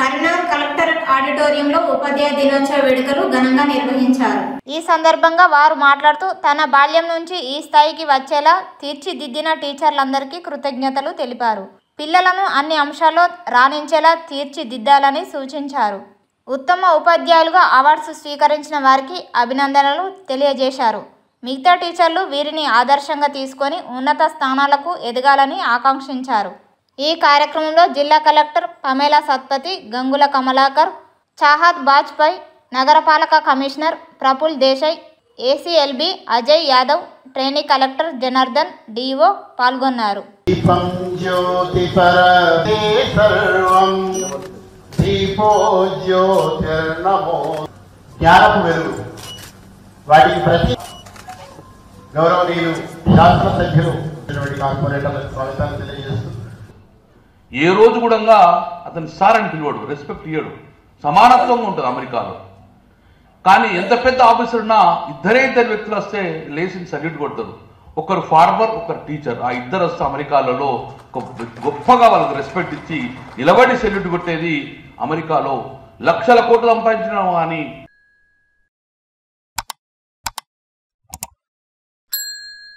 Karimnagar collector ఆడిటోరియంలో ఉపాధ్యాయ దినోత్సవ వేడుకలు ఘనంగా నిర్వహించారు ఈ సందర్భంగా వారు మాట్లాడుతూ తన బాల్యం నుంచి ఈ స్థాయికి వచ్చేలా తీర్చిదిద్దిన టీచర్లందరికీ కృతజ్ఞతలు తెలిపారు పిల్లలను అన్ని అంశాల్లో రాణించేలా తీర్చిదిద్దాలని సూచించారు ఉత్తమ ఉపాధ్యాయులుగా అవార్డ్స్ స్వీకరించిన వారికి అభినందనలు తెలియజేశారు మిగతా టీచర్లు వీరిని ఆదర్శంగా తీసుకొని ఉన్నత స్థానాలకు ఎదగాలని ఆకాంక్షించారు ఈ కార్యక్రమంలో జిల్లా కలెక్టర్ పమేలా సత్పతి గంగుల కమలాకర్ చాహద్ బాజ్పేయి నగరపాలక commissioner Praful Desai ACLB Ajay Yadav trainee collector Janardhan DO పాల్గొన్నారు దీపం జ్యోతిపరదే సర్వం దీపో జ్యోతిర్నమో జ్ఞానపు వెలుగు వాటికి ప్రతి గౌరవనీయులు శాసనసభ్యులు కార్పొరేటర్లకు స్వాగతాలు తెలియజేస్తూ ఏ రోజు కూడా అతని సార్ అని పిలవడు రెస్పెక్ట్ ఇయ్యడు సమానత్వంగా ఉంటుంది అమెరికాలో కానీ ఎంత పెద్ద ఆఫీసర్ ఉన్నా ఇద్దరే ఇద్దరు వ్యక్తులు వస్తే లేచిన సల్యూట్ కొడతారు ఒకరు ఫార్మర్ ఒకరు టీచర్ ఆ ఇద్దరు వస్తే అమెరికాలలో ఒక గొప్పగా వాళ్ళకి రెస్పెక్ట్ ఇచ్చి నిలబడి సెల్యూట్ కొట్టేది అమెరికాలో లక్షల కోట్లు సంపాదించిన కానీ